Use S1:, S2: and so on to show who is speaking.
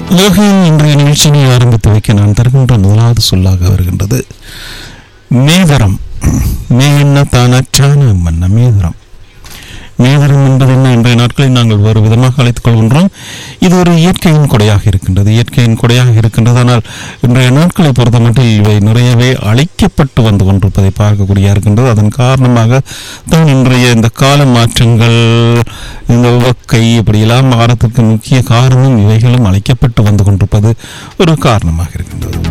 S1: உலகின் இன்றைய நிகழ்ச்சியை ஆரம்பித்து வைக்க நான் தருகின்ற முதலாவது சொல்லாக வருகின்றது மேதரம் மே என்ன தானற்றான மன்ன மேதரம் மேதரம் என்பது என்ன இன்றைய நாட்களில் நாங்கள் வேறு விதமாக அழைத்துக் கொள்கின்றோம் இது ஒரு இயற்கையின் கொடையாக இருக்கின்றது இயற்கையின் கொடையாக இருக்கின்றது ஆனால் இன்றைய நாட்களை பொறுத்தமட்டில் இவை நிறையவே அழிக்கப்பட்டு வந்து கொண்டிருப்பதை பார்க்கக்கூடிய இருக்கின்றது அதன் காரணமாக தான் இன்றைய இந்த கால மாற்றங்கள் இந்த உவக்கை இப்படியெல்லாம் மாறத்துக்கு முக்கிய காரணம் இவைகளும் அழைக்கப்பட்டு வந்து கொண்டிருப்பது ஒரு காரணமாக இருக்கின்றது